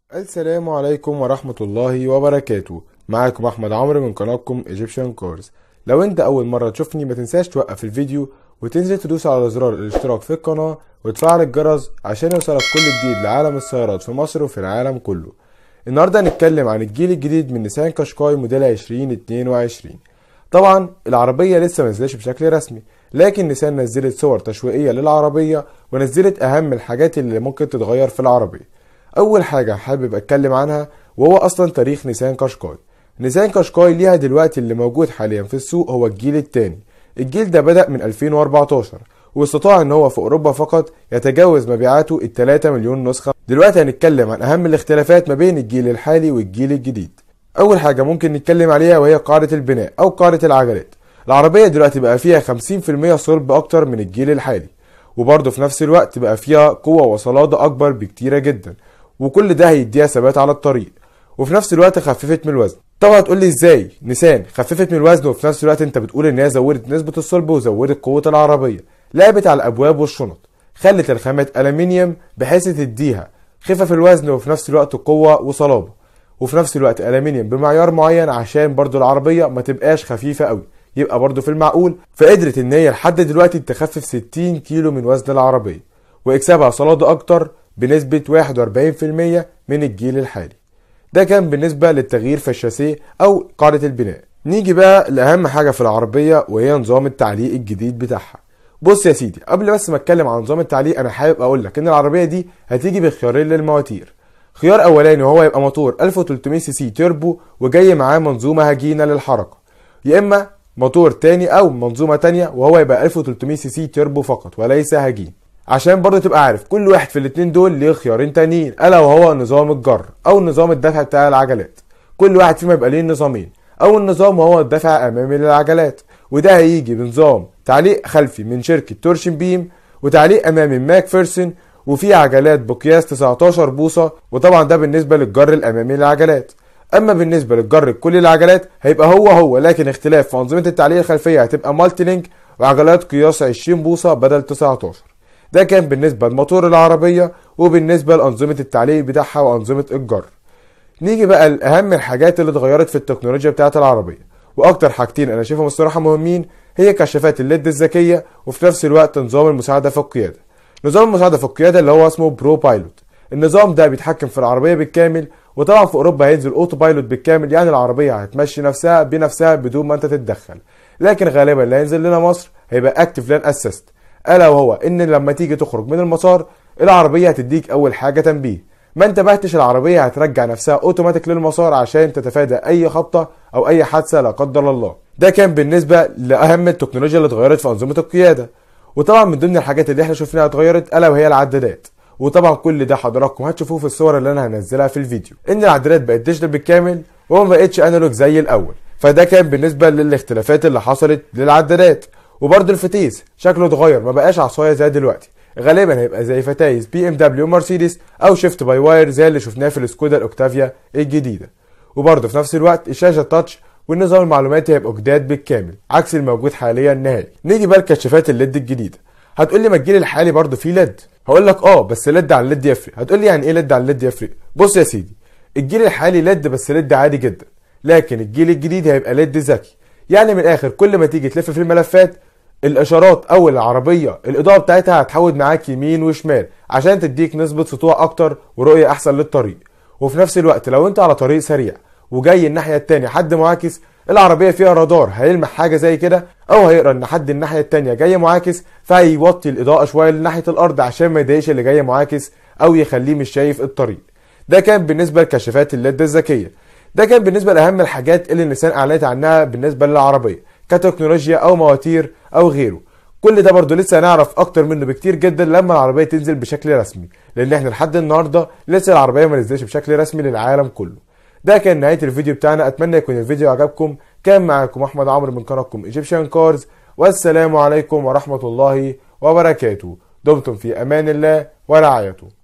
السلام عليكم ورحمة الله وبركاته معاكم أحمد عمرو من قناتكم ايجيبشن كارز لو انت أول مرة تشوفني ما تنساش توقف الفيديو وتنزل تدوس على زرار الاشتراك في القناة وتفعل الجرس عشان يوصلك كل جديد لعالم السيارات في مصر وفي العالم كله النهاردة هنتكلم عن الجيل الجديد من نيسان كاشكاي موديل 2022 طبعا العربية لسه منزلش بشكل رسمي لكن نيسان نزلت صور تشويقية للعربية ونزلت أهم الحاجات اللي ممكن تتغير في العربية اول حاجه حابب اتكلم عنها وهو اصلا تاريخ نيسان كاشكاي نيسان كاشكاي ليها دلوقتي اللي موجود حاليا في السوق هو الجيل الثاني الجيل ده بدأ من 2014 واستطاع ان هو في اوروبا فقط يتجاوز مبيعاته ال 3 مليون نسخه دلوقتي هنتكلم عن اهم الاختلافات ما بين الجيل الحالي والجيل الجديد اول حاجه ممكن نتكلم عليها وهي قاعده البناء او قاعده العجلات العربيه دلوقتي بقى فيها 50% صلب اكتر من الجيل الحالي وبرضه في نفس الوقت بقى فيها قوه وصلاده اكبر بكتيره جدا وكل ده هيديها ثبات على الطريق وفي نفس الوقت خففت من الوزن طبعا تقول لي ازاي نيسان خففت من الوزن وفي نفس الوقت انت بتقول ان هي زودت نسبه الصلب وزودت قوه العربيه لعبت على الابواب والشنط خلت الخامات الومنيوم بحيث تديها خفة في الوزن وفي نفس الوقت قوه وصلابه وفي نفس الوقت الومنيوم بمعيار معين عشان برضو العربيه ما تبقاش خفيفه قوي يبقى برضو في المعقول فقدرت ان هي لحد دلوقتي تخفف 60 كيلو من وزن العربيه واكسبها صلاده اكتر بنسبة 41% من الجيل الحالي ده كان بالنسبة للتغيير في الشاسيه أو قاعدة البناء نيجي بقى لأهم حاجة في العربية وهي نظام التعليق الجديد بتاعها بص يا سيدي قبل بس ما اتكلم عن نظام التعليق انا حابب اقول لك ان العربيه دي هتيجي بخيارين للمواتير خيار اولاني وهو يبقى موتور 1300 سي سي تيربو وجاي معاه منظومه هجينه للحركه يا اما موتور تاني او منظومه تانية وهو يبقى 1300 سي سي تيربو فقط وليس هجين عشان برضه تبقى عارف كل واحد في الاتنين دول ليه خيارين تانيين الا وهو نظام الجر او نظام الدفع بتاع العجلات كل واحد فيهم يبقى ليه نظامين اول نظام وهو الدفع امامي للعجلات وده هيجي بنظام تعليق خلفي من شركه تورشن بيم وتعليق امامي من ماكفيرسون وفي عجلات بقياس 19 بوصه وطبعا ده بالنسبه للجر الامامي للعجلات اما بالنسبه للجر لكل العجلات هيبقى هو هو لكن اختلاف في انظمه التعليق الخلفيه هتبقى مالتي لينك وعجلات قياس 20 بوصه بدل 19 ده كان بالنسبة لموتور العربية وبالنسبة لأنظمة التعليق بتاعها وأنظمة الجر نيجي بقى لأهم الحاجات اللي اتغيرت في التكنولوجيا بتاعة العربية وأكتر حاجتين أنا شايفهم الصراحة مهمين هي كشافات الليد الذكية وفي نفس الوقت نظام المساعدة في القيادة نظام المساعدة في القيادة اللي هو اسمه برو بايلوت النظام ده بيتحكم في العربية بالكامل وطبعا في اوروبا هينزل اوتو بايلوت بالكامل يعني العربيه هتمشي نفسها بنفسها بدون ما انت تتدخل لكن غالبا اللي هينزل لنا مصر هيبقى اكتف لان اسيست الا وهو ان لما تيجي تخرج من المسار العربيه هتديك اول حاجه تنبيه ما انتبهتش العربيه هترجع نفسها اوتوماتيك للمسار عشان تتفادى اي خبطه او اي حادثه لا قدر الله ده كان بالنسبه لاهم التكنولوجيا اللي اتغيرت في انظمه القياده وطبعا من ضمن الحاجات اللي احنا شفناها اتغيرت الا وهي العدادات وطبعا كل ده حضراتكم هتشوفوه في الصور اللي انا هنزلها في الفيديو ان العدادات بقت ديجيتال بالكامل وما بقتش انالوج زي الاول فده كان بالنسبه للاختلافات اللي حصلت للعدادات وبرده الفتيس شكله اتغير ما بقاش عصايه زي دلوقتي غالبا هيبقى زي فتايس بي ام دبليو مرسيدس او شيفت باي واير زي اللي شفناه في السكودا الاوكتافيا الجديده وبرده في نفس الوقت الشاشه تاتش والنظام المعلوماتي هيبقوا جداد بالكامل عكس الموجود حاليا نهائي نيجي بقى لكشافات الليد الجديده هتقول لي ما الجيل الحالي برده فيه ليد هقول لك اه بس ليد عن ليد يفرق هتقول لي يعني ايه ليد عن ليد يفرق بص يا سيدي الجيل الحالي ليد بس ليد عادي جدا لكن الجيل الجديد هيبقى ليد ذكي يعني من الاخر كل ما تيجي تلف في الملفات الاشارات او العربيه الاضاءه بتاعتها هتحود معاك يمين وشمال عشان تديك نسبه سطوع اكتر ورؤيه احسن للطريق وفي نفس الوقت لو انت على طريق سريع وجاي الناحيه التانية حد معاكس العربيه فيها رادار هيلمح حاجه زي كده او هيقرا ان حد الناحيه التانية جاي معاكس فهيوطي الاضاءه شويه لناحيه الارض عشان ما يضايقش اللي جاي معاكس او يخليه مش شايف الطريق ده كان بالنسبه لكشافات الليد الذكيه ده كان بالنسبه لاهم الحاجات اللي النسان اعلنت عنها بالنسبه للعربيه كتكنولوجيا او مواتير او غيره كل ده برضو لسه هنعرف اكتر منه بكتير جدا لما العربيه تنزل بشكل رسمي لان احنا لحد النهارده لسه العربيه ما نزلتش بشكل رسمي للعالم كله ده كان نهايه الفيديو بتاعنا اتمنى يكون الفيديو عجبكم كان معاكم احمد عمرو من قناتكم ايجيبشن كارز والسلام عليكم ورحمه الله وبركاته دمتم في امان الله ورعايته